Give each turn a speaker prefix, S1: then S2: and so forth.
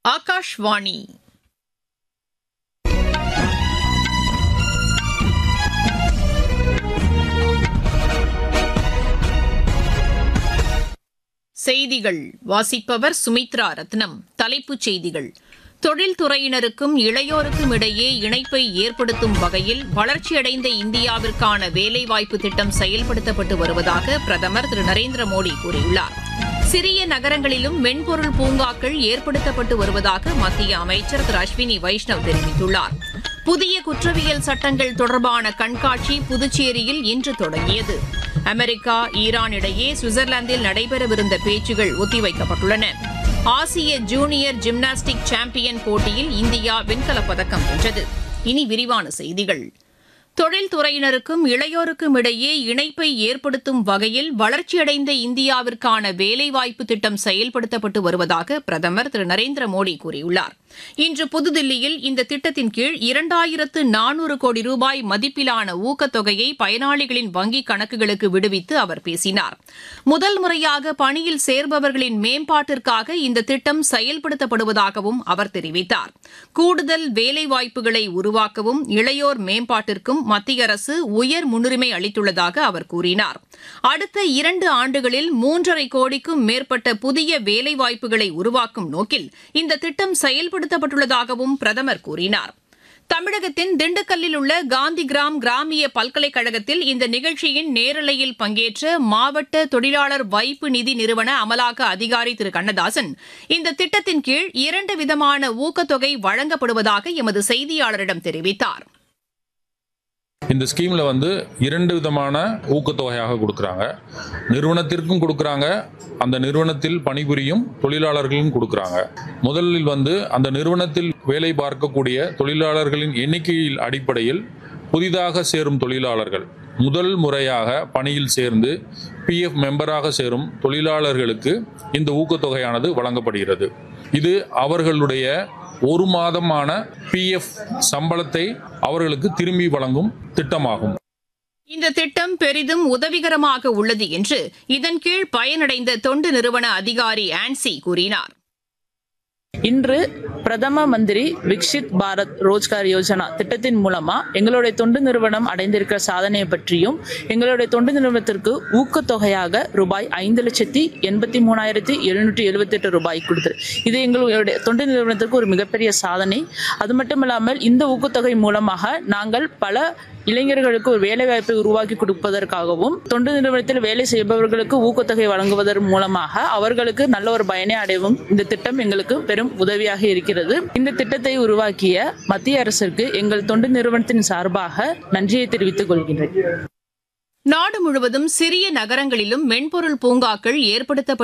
S1: ஆகாஷ்வாணி செய்திகள் வாசிப்பவர் சுமித்ரா ரத்னம் தலைப்புச் செய்திகள் தொழில்துறையினருக்கும் இளையோருக்கும் இடையே இணைப்பை ஏற்படுத்தும் வகையில் வளர்ச்சியடைந்த இந்தியாவிற்கான வேலைவாய்ப்பு திட்டம் செயல்படுத்தப்பட்டு வருவதாக பிரதமர் திரு நரேந்திர மோடி கூறியுள்ளார் சிறிய நகரங்களிலும் மென்பொருள் பூங்காக்கள் ஏற்படுத்தப்பட்டு வருவதாக மத்திய அமைச்சர் திரு அஸ்வினி வைஷ்ணவ் தெரிவித்துள்ளார் புதிய குற்றவியல் சட்டங்கள் தொடர்பான கண்காட்சி புதுச்சேரியில் இன்று தொடங்கியது அமெரிக்கா ஈரான் இடையே சுவிட்சர்லாந்தில் நடைபெறவிருந்த பேச்சுகள் ஒத்திவைக்கப்பட்டுள்ளன ஆசிய ஜூனியர் ஜிம்னாஸ்டிக் சாம்பியன் போட்டியில் இந்தியா வெண்கலப் பதக்கம் வென்றது இனி விரிவான செய்திகள் தொழில்துறையினருக்கும் இளையோருக்கும் இடையே இணைப்பை ஏற்படுத்தும் வகையில் வளர்ச்சியடைந்த இந்தியாவிற்கான வேலைவாய்ப்பு திட்டம் செயல்படுத்தப்பட்டு வருவதாக பிரதமர் திரு நரேந்திர மோடி கூறியுள்ளார் இன்று புதுதில்லியில் இந்த திட்டத்தின் கீழ் இரண்டாயிரத்து நானூறு கோடி ரூபாய் மதிப்பிலான ஊக்கத்தொகையை பயனாளிகளின் வங்கிக் கணக்குகளுக்கு விடுவித்து அவர் பேசினார் முதல் முறையாக பணியில் சேர்பவர்களின் மேம்பாட்டிற்காக இந்த திட்டம் செயல்படுத்தப்படுவதாகவும் அவர் தெரிவித்தார் கூடுதல் வேலைவாய்ப்புகளை உருவாக்கவும் இளையோர் மேம்பாட்டிற்கும் மத்திய அரசு உயர் முன்னுரிமை அளித்துள்ளதாக அவர் கூறினார் அடுத்த இரண்டு ஆண்டுகளில் மூன்றரை கோடிக்கும் மேற்பட்ட புதிய வேலைவாய்ப்புகளை உருவாக்கும் நோக்கில் இந்த திட்டம் செயல்படுத்தப்பட்டுள்ளதாகவும் பிரதமர் கூறினார் தமிழகத்தின் திண்டுக்கல்லில் உள்ள காந்திகிராம் கிராமிய பல்கலைக்கழகத்தில் இந்த நிகழ்ச்சியின் நேரலையில் பங்கேற்ற மாவட்ட தொழிலாளர் வைப்பு நிதி நிறுவன அமலாக்க அதிகாரி திரு கண்ணதாசன் இந்த திட்டத்தின் கீழ் இரண்டு விதமான ஊக்கத்தொகை வழங்கப்படுவதாக எமது செய்தியாளரிடம் தெரிவித்தார்
S2: இந்த ஸ்கீம்ல வந்து இரண்டு விதமான ஊக்கத்தொகையாக கொடுக்குறாங்க நிறுவனத்திற்கும் கொடுக்குறாங்க அந்த நிறுவனத்தில் பணிபுரியும் தொழிலாளர்களும் கொடுக்குறாங்க முதலில் வந்து அந்த நிறுவனத்தில் வேலை பார்க்கக்கூடிய தொழிலாளர்களின் எண்ணிக்கையில் அடிப்படையில் புதிதாக சேரும் தொழிலாளர்கள் முதல் முறையாக பணியில் சேர்ந்து பிஎஃப் மெம்பராக சேரும் தொழிலாளர்களுக்கு இந்த ஊக்கத்தொகையானது வழங்கப்படுகிறது இது அவர்களுடைய ஒரு மாதமான பிஎஃப் சம்பளத்தை அவர்களுக்கு திரும்பி வழங்கும் திட்டமாகும்
S1: இந்த திட்டம் பெரிதும் உதவிகரமாக உள்ளது என்று இதன் கீழ் பயனடைந்த தொண்டு நிறுவன அதிகாரி ஆன்சி கூறினார்
S3: இன்று பிரதம மந்திரி விக்ஷித் பாரத் ரோஜ்கார் யோஜனா திட்டத்தின் மூலமா எங்களுடைய தொண்டு நிறுவனம் அடைந்திருக்கிற சாதனையை பற்றியும் எங்களுடைய தொண்டு நிறுவனத்திற்கு ஊக்கத்தொகையாக ரூபாய் ஐந்து லட்சத்தி எண்பத்தி மூணாயிரத்தி எழுநூற்றி எழுபத்தி எட்டு ரூபாய் கொடுத்தது இது எங்களுடைய தொண்டு நிறுவனத்திற்கு ஒரு மிகப்பெரிய சாதனை அது மட்டும் இல்லாமல் இந்த ஊக்கத்தொகை மூலமாக நாங்கள் பல இளைஞர்களுக்கு ஒரு வேலை வாய்ப்பை உருவாக்கி கொடுப்பதற்காகவும் தொண்டு நிறுவனத்தில் வேலை செய்பவர்களுக்கு ஊக்கத்தொகை வழங்குவதன் மூலமாக அவர்களுக்கு நல்ல ஒரு பயனை அடையவும் இந்த திட்டம் எங்களுக்கு பெரும் உதவியாக இருக்கிறது இந்த திட்டத்தை உருவாக்கிய மத்திய அரசிற்கு எங்கள் தொண்டு நிறுவனத்தின் சார்பாக நன்றியை தெரிவித்துக் கொள்கின்றேன்
S1: நாடு முழுவதும் சிறிய நகரங்களிலும் மென்பொருள் பூங்காக்கள் ஏற்படுத்தப்பட்டு